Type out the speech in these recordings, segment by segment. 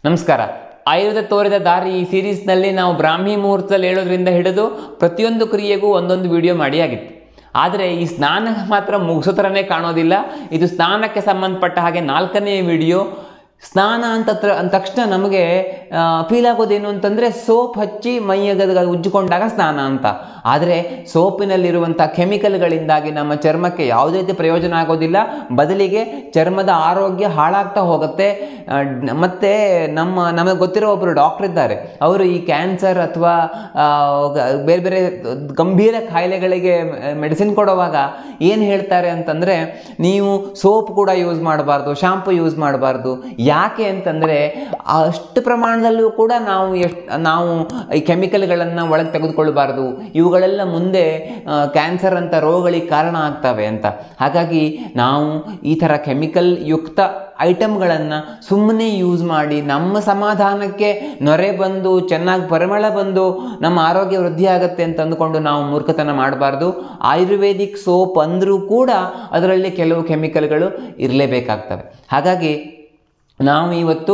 ನಮಸ್ಕಾರ ಆಯುರ್ವೇದ ತೋರಿದ ದಾರಿ ಈ ಸೀರೀಸ್ನಲ್ಲಿ ನಾವು ಬ್ರಾಹ್ಮಿ ಮುಹೂರ್ತದಲ್ಲಿ ಹೇಳೋದ್ರಿಂದ ಹಿಡಿದು ಪ್ರತಿಯೊಂದು ಕ್ರಿಯೆಗೂ ಒಂದೊಂದು ವಿಡಿಯೋ ಮಾಡಿ ಆಗಿತ್ತು ಆದರೆ ಈ ಸ್ನಾನ ಮಾತ್ರ ಮುಗಿಸೋ ಥರನೇ ಕಾಣೋದಿಲ್ಲ ಇದು ಸ್ನಾನಕ್ಕೆ ಸಂಬಂಧಪಟ್ಟ ಹಾಗೆ ನಾಲ್ಕನೇ ವಿಡಿಯೋ ಸ್ನಾನ ಅಂತ ತ್ರ- ಅಂದ ತಕ್ಷಣ ನಮಗೆ ಫೀಲ್ ಆಗೋದೇನು ಅಂತಂದರೆ ಸೋಪ್ ಹಚ್ಚಿ ಮೈಯಗ ಉಜ್ಜಿಕೊಂಡಾಗ ಸ್ನಾನ ಅಂತ ಆದರೆ ಸೋಪಿನಲ್ಲಿರುವಂಥ ಕೆಮಿಕಲ್ಗಳಿಂದಾಗಿ ನಮ್ಮ ಚರ್ಮಕ್ಕೆ ಯಾವುದೇ ರೀತಿ ಪ್ರಯೋಜನ ಆಗೋದಿಲ್ಲ ಬದಲಿಗೆ ಚರ್ಮದ ಆರೋಗ್ಯ ಹಾಳಾಗ್ತಾ ಹೋಗುತ್ತೆ ಆ, ಡ್- ಮತ್ತೆ ನಮ್ಮ ನಮಗೆ ಗೊತ್ತಿರೋ ಒಬ್ಬರು ಡಾಕ್ಟರ್ ಇದ್ದಾರೆ ಅವರು ಈ ಕ್ಯಾನ್ಸರ್ ಅಥವಾ ಬೇರೆ ಬೇರೆ ಗಂಭೀರ ಕಾಯಿಲೆಗಳಿಗೆ ಮೆಡಿಸಿನ್ ಕೊಡುವಾಗ ಏನು ಹೇಳ್ತಾರೆ ಅಂತಂದರೆ ನೀವು ಸೋಪ್ ಕೂಡ ಯೂಸ್ ಮಾಡಬಾರ್ದು ಶಾಂಪು ಯೂಸ್ ಮಾಡಬಾರ್ದು ಯಾಕೆ ಅಂತಂದರೆ ಅಷ್ಟು ಪ್ರಮಾಣದಲ್ಲೂ ಕೂಡ ನಾವು ಎಷ್ಟು ನಾವು ಈ ಕೆಮಿಕಲ್ಗಳನ್ನು ಒಳಗೆ ತೆಗೆದುಕೊಳ್ಬಾರ್ದು ಇವುಗಳೆಲ್ಲ ಮುಂದೆ ಕ್ಯಾನ್ಸರ್ ಅಂತ ರೋಗಗಳಿಗೆ ಕಾರಣ ಆಗ್ತವೆ ಅಂತ ಹಾಗಾಗಿ ನಾವು ಈ ಥರ ಕೆಮಿಕಲ್ ಯುಕ್ತ ಐಟಮ್ಗಳನ್ನು ಸುಮ್ಮನೆ ಯೂಸ್ ಮಾಡಿ ನಮ್ಮ ಸಮಾಧಾನಕ್ಕೆ ನೊರೆ ಬಂದು ಚೆನ್ನಾಗಿ ಪರಿಮಳ ಬಂದು ನಮ್ಮ ಆರೋಗ್ಯ ವೃದ್ಧಿ ಆಗುತ್ತೆ ಅಂತ ಅಂದ್ಕೊಂಡು ನಾವು ಮೂರ್ಖತನ ಮಾಡಬಾರ್ದು ಆಯುರ್ವೇದಿಕ್ ಸೋಪ್ ಅಂದರೂ ಕೂಡ ಅದರಲ್ಲಿ ಕೆಲವು ಕೆಮಿಕಲ್ಗಳು ಇರಲೇಬೇಕಾಗ್ತವೆ ಹಾಗಾಗಿ ನಾವು ಇವತ್ತು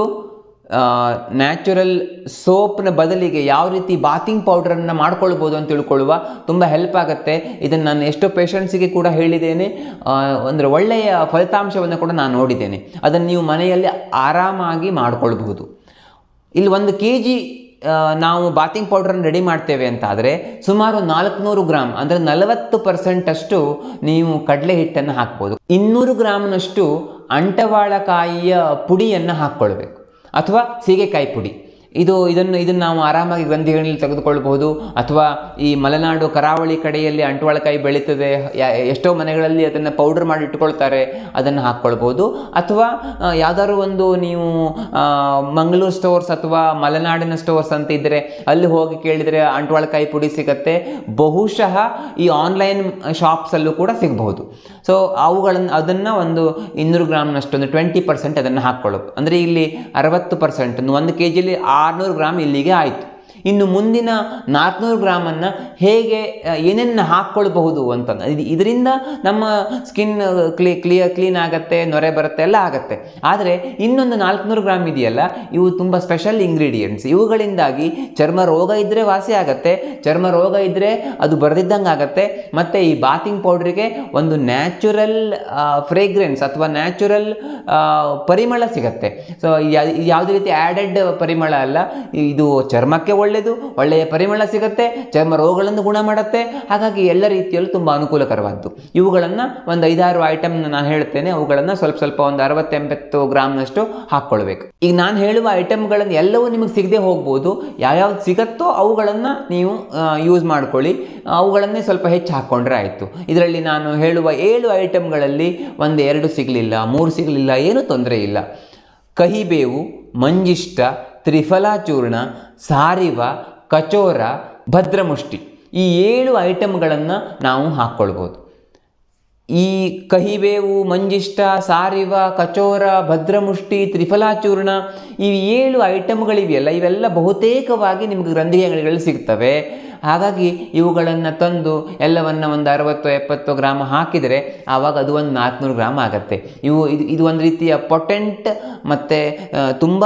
ನ್ಯಾಚುರಲ್ ಸೋಪ್ನ ಬದಲಿಗೆ ಯಾವ ರೀತಿ ಬಾತಿಂಗ್ ಪೌಡ್ರನ್ನು ಮಾಡ್ಕೊಳ್ಬೋದು ಅಂತ ತಿಳ್ಕೊಳ್ಳುವ ತುಂಬ ಹೆಲ್ಪ್ ಆಗುತ್ತೆ ಇದನ್ನು ನಾನು ಎಷ್ಟೋ ಪೇಷಂಟ್ಸಿಗೆ ಕೂಡ ಹೇಳಿದ್ದೇನೆ ಅಂದರೆ ಒಳ್ಳೆಯ ಫಲಿತಾಂಶವನ್ನು ಕೂಡ ನಾನು ನೋಡಿದ್ದೇನೆ ಅದನ್ನು ನೀವು ಮನೆಯಲ್ಲಿ ಆರಾಮಾಗಿ ಮಾಡ್ಕೊಳ್ಬಹುದು ಇಲ್ಲಿ ಒಂದು ಕೆ ಜಿ ನಾವು ಬಾತಿಂಗ್ ಪೌಡ್ರನ್ನು ರೆಡಿ ಮಾಡ್ತೇವೆ ಅಂತ ಆದರೆ ಸುಮಾರು ನಾಲ್ಕುನೂರು ಗ್ರಾಮ್ ಅಂದರೆ ನಲವತ್ತು ಪರ್ಸೆಂಟಷ್ಟು ನೀವು ಕಡಲೆ ಹಿಟ್ಟನ್ನು ಹಾಕ್ಬೋದು ಇನ್ನೂರು ಗ್ರಾಮ್ನಷ್ಟು ಅಂಟವಾಳಕಾಯಿಯ ಪುಡಿಯನ್ನು ಹಾಕ್ಕೊಳ್ಬೇಕು ಅಥವಾ ಸೀಗೆಕಾಯಿ ಪುಡಿ ಇದು ಇದನ್ನು ಇದನ್ನು ನಾವು ಆರಾಮಾಗಿ ಗ್ರಂಥಿಗಳಲ್ಲಿ ತೆಗೆದುಕೊಳ್ಬಹುದು ಅಥವಾ ಈ ಮಲೆನಾಡು ಕರಾವಳಿ ಕಡೆಯಲ್ಲಿ ಅಂಟುವಾಳಕಾಯಿ ಬೆಳೀತದೆ ಯಾ- ಎಷ್ಟೋ ಮನೆಗಳಲ್ಲಿ ಅದನ್ನು ಪೌಡರ್ ಮಾಡಿ ಇಟ್ಕೊಳ್ತಾರೆ ಅದನ್ನು ಹಾಕ್ಕೊಳ್ಬೋದು ಅಥವಾ ಆ, ಯಾವ್ದಾದ್ರು ಒಂದು ನೀವು ಆ, ಮಂಗಳೂರು ಸ್ಟೋರ್ಸ್ ಅಥವಾ ಮಲೆನಾಡಿನ ಸ್ಟೋರ್ಸ್ ಅಂತ ಇದ್ದರೆ ಅಲ್ಲಿ ಹೋಗಿ ಕೇಳಿದರೆ ಅಂಟುವಾಳಕಾಯಿ ಪುಡಿ ಸಿಗತ್ತೆ ಬಹುಶಃ ಈ ಆನ್ಲೈನ್ ಶಾಪ್ಸಲ್ಲೂ ಕೂಡ ಸಿಗಬಹುದು ಸೊ ಅವುಗಳನ್ನು ಅದನ್ನು ಒಂದು ಇನ್ನೂರು ಗ್ರಾಮ್ನಷ್ಟು ಒಂದು ಟ್ವೆಂಟಿ ಪರ್ಸೆಂಟ್ ಅದನ್ನು ಹಾಕ್ಕೊಳ್ಳೋದು ಅಂದರೆ ಇಲ್ಲಿ ಅರವತ್ತು ಪರ್ಸೆಂಟ್ ಒಂದು ಕೆ ಜಿಲಿ ಆರುನೂರು ಗ್ರಾಮ್ ಇಲ್ಲಿಗೆ ಆಯಿತು ಇನ್ನು ಮುಂದಿನ ನಾಲ್ಕುನೂರು ಗ್ರಾಮನ್ನು ಹೇಗೆ ಆ, ಏನೇನು ಹಾಕ್ಕೊಳ್ಬಹುದು ಅಂತ ಇದು ಇದರಿಂದ ನಮ್ಮ ಸ್ಕಿನ್ ಕ್ಲೀ ಕ್ಲಿಯರ್ ಕ್ಲೀನ್ ಆಗುತ್ತೆ ನೊರೆ ಬರುತ್ತೆ ಎಲ್ಲ ಆಗುತ್ತೆ ಆದರೆ ಇನ್ನೊಂದು ನಾಲ್ಕುನೂರು ಗ್ರಾಮ್ ಇದೆಯಲ್ಲ ಇವು ತುಂಬ ಸ್ಪೆಷಲ್ ಇಂಗ್ರೀಡಿಯೆಂಟ್ಸ್ ಇವುಗಳಿಂದಾಗಿ ಚರ್ಮ ರೋಗ ಇದ್ದರೆ ವಾಸಿ ಆಗುತ್ತೆ ಚರ್ಮ ರೋಗ ಇದ್ದರೆ ಅದು ಬರೆದಿದ್ದಂಗೆ ಆಗುತ್ತೆ ಮತ್ತು ಈ ಬಾತಿಂಗ್ ಪೌಡ್ರಿಗೆ ಒಂದು ನ್ಯಾಚುರಲ್ ಫ್ರೇಗ್ರೆನ್ಸ್ ಅಥವಾ ನ್ಯಾಚುರಲ್ ಪರಿಮಳ ಸಿಗತ್ತೆ ಸೊ ಯಾವುದೇ ರೀತಿ ಆ್ಯಡೆಡ್ ಪರಿಮಳ ಅಲ್ಲ ಇದು ಚರ್ಮಕ್ಕೆ ಒಳ್ಳೆಯದು ಒಳ್ಳೆಯ ಪರಿಮಳ ಸಿಗುತ್ತೆ ಚರ್ಮ ರೋಗಗಳನ್ನು ಗುಣ ಮಾಡುತ್ತೆ ಹಾಗಾಗಿ ಎಲ್ಲ ರೀತಿಯಲ್ಲೂ ತುಂಬ ಅನುಕೂಲಕರವಾದ್ದು ಇವುಗಳನ್ನು ಒಂದು ಐದಾರು ಐಟಮ್ನ ನಾನು ಹೇಳ್ತೇನೆ ಅವುಗಳನ್ನು ಸ್ವಲ್ಪ ಸ್ವಲ್ಪ ಒಂದು ಅರವತ್ತೆಂಬತ್ತು ಗ್ರಾಮ್ನಷ್ಟು ಹಾಕ್ಕೊಳ್ಬೇಕು ಈಗ ನಾನು ಹೇಳುವ ಐಟಮ್ಗಳನ್ನು ಎಲ್ಲವೂ ನಿಮಗೆ ಸಿಗದೆ ಹೋಗ್ಬೋದು ಯಾವ್ಯಾವ್ದು ಸಿಗತ್ತೋ ಅವುಗಳನ್ನು ನೀವು ಯೂಸ್ ಮಾಡ್ಕೊಳ್ಳಿ ಅವುಗಳನ್ನೇ ಸ್ವಲ್ಪ ಹೆಚ್ಚು ಹಾಕ್ಕೊಂಡ್ರೆ ಆಯಿತು ಇದರಲ್ಲಿ ನಾನು ಹೇಳುವ ಏಳು ಐಟಮ್ಗಳಲ್ಲಿ ಒಂದು ಎರಡು ಸಿಗಲಿಲ್ಲ ಮೂರು ಸಿಗಲಿಲ್ಲ ಏನೂ ತೊಂದರೆ ಇಲ್ಲ ಕಹಿಬೇವು ಮಂಜಿಷ್ಟ ತ್ರಿಫಲಾಚೂರ್ಣ ಸಾರಿವ ಕಚೋರ ಭದ್ರಮುಷ್ಟಿ ಈ ಏಳು ಐಟಮ್ಗಳನ್ನು ನಾವು ಹಾಕ್ಕೊಳ್ಬೋದು ಈ ಕಹಿಬೇವು ಮಂಜಿಷ್ಟ ಸಾರಿವ ಕಚೋರ ಭದ್ರಮುಷ್ಟಿ ತ್ರಿಫಲಾಚೂರ್ಣ ಈ ಏಳು ಐಟಮ್ಗಳಿವೆಯಲ್ಲ ಇವೆಲ್ಲ ಬಹುತೇಕವಾಗಿ ನಿಮಗೆ ಗ್ರಂಥಿ ಅಂಗಡಿಗಳಲ್ಲಿ ಸಿಗ್ತವೆ ಹಾಗಾಗಿ ಇವುಗಳನ್ನು ತಂದು ಎಲ್ಲವನ್ನು ಒಂದು ಅರವತ್ತು ಎಪ್ಪತ್ತು ಗ್ರಾಮ್ ಹಾಕಿದರೆ ಆವಾಗ ಅದು ಒಂದು ನಾಲ್ಕುನೂರು ಗ್ರಾಮ್ ಆಗುತ್ತೆ ಇವು ಇದು ಇದು ಒಂದು ರೀತಿಯ ಪೊಟೆಂಟ್ ಮತ್ತು ತುಂಬ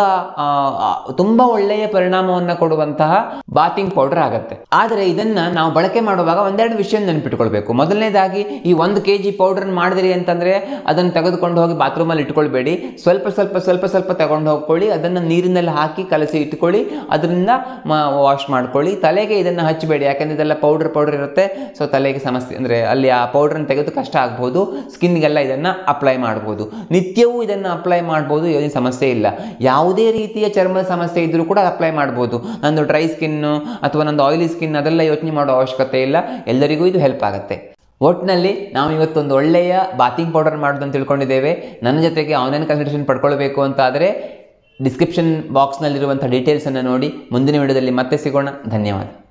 ತುಂಬ ಒಳ್ಳೆಯ ಪರಿಣಾಮವನ್ನು ಕೊಡುವಂತಹ ಬಾತಿಂಗ್ ಪೌಡರ್ ಆಗುತ್ತೆ ಆದರೆ ಇದನ್ನು ನಾವು ಬಳಕೆ ಮಾಡುವಾಗ ಒಂದೆರಡು ವಿಷಯ ನೆನಪಿಟ್ಕೊಳ್ಬೇಕು ಮೊದಲನೇದಾಗಿ ಈ ಒಂದು ಕೆ ಜಿ ಪೌಡರ್ ಮಾಡಿದ್ರಿ ಅಂತಂದರೆ ಅದನ್ನು ತೆಗೆದುಕೊಂಡು ಹೋಗಿ ಬಾತ್ರೂಮಲ್ಲಿ ಇಟ್ಕೊಳ್ಬೇಡಿ ಸ್ವಲ್ಪ ಸ್ವಲ್ಪ ಸ್ವಲ್ಪ ಸ್ವಲ್ಪ ತಗೊಂಡು ಹೋಗ್ಕೊಳ್ಳಿ ಅದನ್ನು ನೀರಿನಲ್ಲಿ ಹಾಕಿ ಕಲಸಿ ಇಟ್ಕೊಳ್ಳಿ ಅದರಿಂದ ವಾಶ್ ಮಾಡ್ಕೊಳ್ಳಿ ತಲೆಗೆ ಇದನ್ನು ಹಚ್ಚಬೇಡಿ ಯಾಕಂದರೆ ಇದೆಲ್ಲ ಪೌಡರ್ ಪೌಡರ್ ಇರುತ್ತೆ ಸೊ ತಲೆಗೆ ಸಮಸ್ಯೆ ಅಂದರೆ ಅಲ್ಲಿ ಆ ಪೌಡ್ರನ್ನ ತೆಗೆದು ಕಷ್ಟ ಆಗ್ಬೋದು ಸ್ಕಿನ್ಗೆಲ್ಲ ಇದನ್ನು ಅಪ್ಲೈ ಮಾಡ್ಬೋದು ನಿತ್ಯವೂ ಇದನ್ನು ಅಪ್ಲೈ ಮಾಡ್ಬೋದು ಏನು ಸಮಸ್ಯೆ ಇಲ್ಲ ಯಾವುದೇ ರೀತಿಯ ಚರ್ಮದ ಸಮಸ್ಯೆ ಇದ್ದರೂ ಕೂಡ ಅಪ್ಲೈ ಮಾಡ್ಬೋದು ನಂದು ಡ್ರೈ ಸ್ಕಿನ್ನು ಅಥವಾ ನಂದು ಆಯಿಲಿ ಸ್ಕಿನ್ ಅದೆಲ್ಲ ಯೋಚನೆ ಮಾಡೋ ಅವಶ್ಯಕತೆ ಇಲ್ಲ ಎಲ್ಲರಿಗೂ ಇದು ಹೆಲ್ಪ್ ಆಗುತ್ತೆ ಒಟ್ಟಿನಲ್ಲಿ ನಾವು ಇವತ್ತೊಂದು ಒಳ್ಳೆಯ ಬಾತಿಂಗ್ ಪೌಡರ್ ಮಾಡೋದು ಅಂತ ತಿಳ್ಕೊಂಡಿದ್ದೇವೆ ನನ್ನ ಜೊತೆಗೆ ಆನ್ಲೈನ್ ಕನ್ಸಲ್ಟೇಷನ್ ಪಡ್ಕೊಳ್ಬೇಕು ಅಂತ ಆದರೆ ಡಿಸ್ಕ್ರಿಪ್ಷನ್ ಬಾಕ್ಸ್ನಲ್ಲಿರುವಂಥ ಡೀಟೇಲ್ಸನ್ನು ನೋಡಿ ಮುಂದಿನ ವಿಡಿಯೋದಲ್ಲಿ ಮತ್ತೆ ಸಿಗೋಣ ಧನ್ಯವಾದ